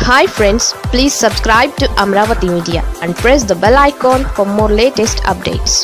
hi friends please subscribe to Amaravati media and press the bell icon for more latest updates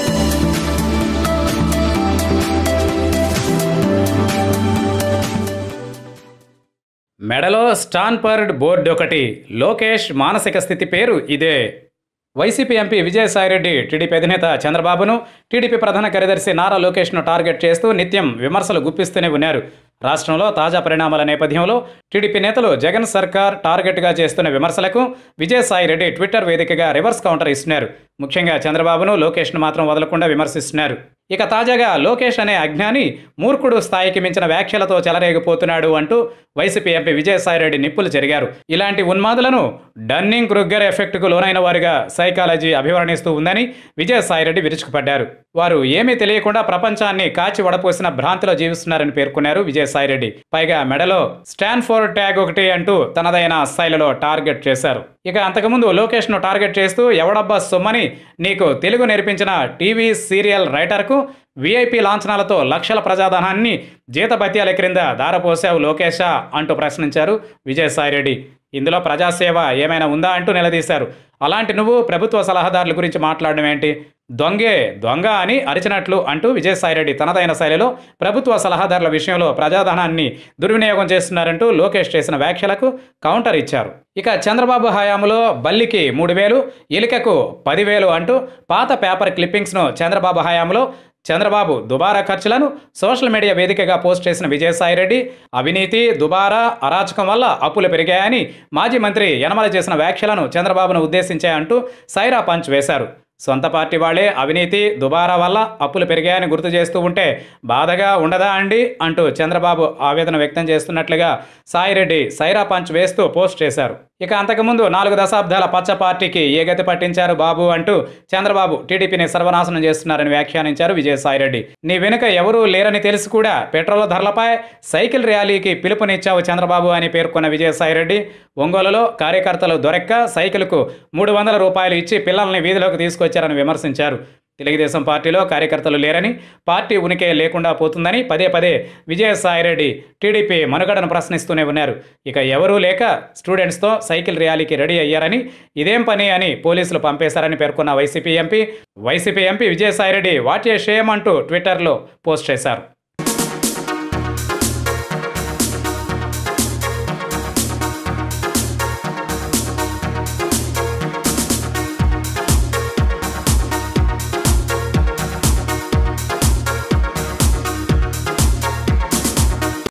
మెడలో స్టాన్పర్డ్ board ఒకటి లోకేష్ మానసిక స్థితి పేరు ఇదే వైసీపీ ఎంపీ విజయసాయిరెడ్డి టీడీపీ అధినేత చంద్రబాబును టీడీపీ ప్రధాన కార్యదర్శి నారా లోకేష్ను టార్గెట్ చేస్తూ నిత్యం విమర్శలు గుప్పిస్తూనే ఉన్నారు రాష్ట్రంలో తాజా పరిణామాల నేపథ్యంలో టీడీపీ నేతలు జగన్ సర్కార్ టార్గెట్గా చేస్తున్న విమర్శలకు విజయసాయిరెడ్డి ట్విట్టర్ వేదికగా రివర్స్ కౌంటర్ ఇస్తున్నారు ముఖ్యంగా చంద్రబాబును లోకేష్ను మాత్రం వదలకుండా విమర్శిస్తున్నారు ఇక తాజాగా లోకేష్ అనే అజ్ఞాని మూర్ఖుడు స్థాయికి మించిన వ్యాఖ్యలతో చెలరేగిపోతున్నాడు అంటూ వైసీపీ ఎంపీ విజయసాయిరెడ్డి నిప్పులు జరిగారు ఇలాంటి ఉన్మాదులను డన్నింగ్ క్రుగ్గర్ ఎఫెక్ట్కు లోనైన వారిగా సైకాలజీ అభివర్ణిస్తూ ఉందని విజయసాయిరెడ్డి విరుచుకుపడ్డారు వారు ఏమీ తెలియకుండా ప్రపంచాన్ని కాచి వడపోసిన భ్రాంతిలో జీవిస్తున్నారని పేర్కొన్నారు విజయసాయిరెడ్డి పైగా మెడలో స్టాన్ఫోర్డ్ ట్యాగ్ ఒకటి అంటూ తనదైన శైలిలో టార్గెట్ చేశారు ఇక అంతకుముందు లోకేష్ను టార్గెట్ చేస్తూ ఎవడబ్బా సొమ్మని నీకు తెలుగు నేర్పించిన టీవీ సీరియల్ రైటర్కు వీఐపీ లాంఛనాలతో లక్షల ప్రజాధనాన్ని జీతభత్యాల క్రింద దారపోసావు లోకేషా అంటూ ప్రశ్నించారు విజయసాయిరెడ్డి ఇందులో ప్రజాసేవ ఏమైనా ఉందా అంటూ నిలదీశారు అలాంటి నువ్వు ప్రభుత్వ సలహాదారుల గురించి మాట్లాడడం ఏంటి దొంగే దొంగ అని అరిచినట్లు అంటూ విజయసాయిరెడ్డి తనదైన శైలిలో ప్రభుత్వ సలహాదారుల విషయంలో ప్రజాధనాన్ని దుర్వినియోగం చేస్తున్నారంటూ లోకేష్ చేసిన వ్యాఖ్యలకు కౌంటర్ ఇచ్చారు ఇక చంద్రబాబు హయాంలో బల్లికి మూడు వేలు ఎలికకు పదివేలు అంటూ పాత పేపర్ క్లిప్పింగ్స్ను చంద్రబాబు హయాంలో చంద్రబాబు దుబారా ఖర్చులను సోషల్ మీడియా వేదికగా పోస్ట్ చేసిన విజయసాయిరెడ్డి అవినీతి దుబారా అరాచకం వల్ల అప్పులు పెరిగాయని మాజీ మంత్రి యనమల చేసిన వ్యాఖ్యలను చంద్రబాబును ఉద్దేశించే అంటూ సైరా పంచ్ వేశారు సొంత పార్టీ వాళ్లే అవినీతి దుబారా వల్ల అప్పులు పెరిగాయని గుర్తు చేస్తూ ఉంటే బాధగా ఉండదా అండి అంటూ చంద్రబాబు ఆవేదన వ్యక్తం చేస్తున్నట్లుగా సాయిరెడ్డి సైరా పంచ్ వేస్తూ పోస్ట్ చేశారు ఇక అంతకుముందు నాలుగు దశాబ్దాల పచ్చ పార్టీకి ఏ గతి పట్టించారు బాబు అంటూ చంద్రబాబు టీడీపీని సర్వనాశనం చేస్తున్నారని వ్యాఖ్యానించారు విజయసాయిరెడ్డి నీ వెనుక ఎవరూ లేరని తెలిసి కూడా పెట్రోల్ ధరలపై సైకిల్ ర్యాలీకి పిలుపునిచ్చావు చంద్రబాబు అని పేర్కొన్న విజయసాయిరెడ్డి ఒంగోలులో కార్యకర్తలు దొరక్క సైకిల్కు మూడు వందల రూపాయలు ఇచ్చి పిల్లల్ని వీధిలోకి తీసుకొచ్చారని విమర్శించారు తెలుగుదేశం పార్టీలో కార్యకర్తలు లేరని పార్టీ ఉనికి లేకుండా పోతుందని పదే పదే విజయసాయిరెడ్డి టీడీపీ మనుగడను ప్రశ్నిస్తూనే ఉన్నారు ఇక ఎవరూ లేక స్టూడెంట్స్తో సైకిల్ ర్యాలీకి రెడీ అయ్యారని ఇదేం పని అని పోలీసులు పంపేశారని పేర్కొన్న YCP MP YCP MP Vijayasai Reddy what a shame అంటూ ట్విట్టర్లో పోస్ట్ చేశారు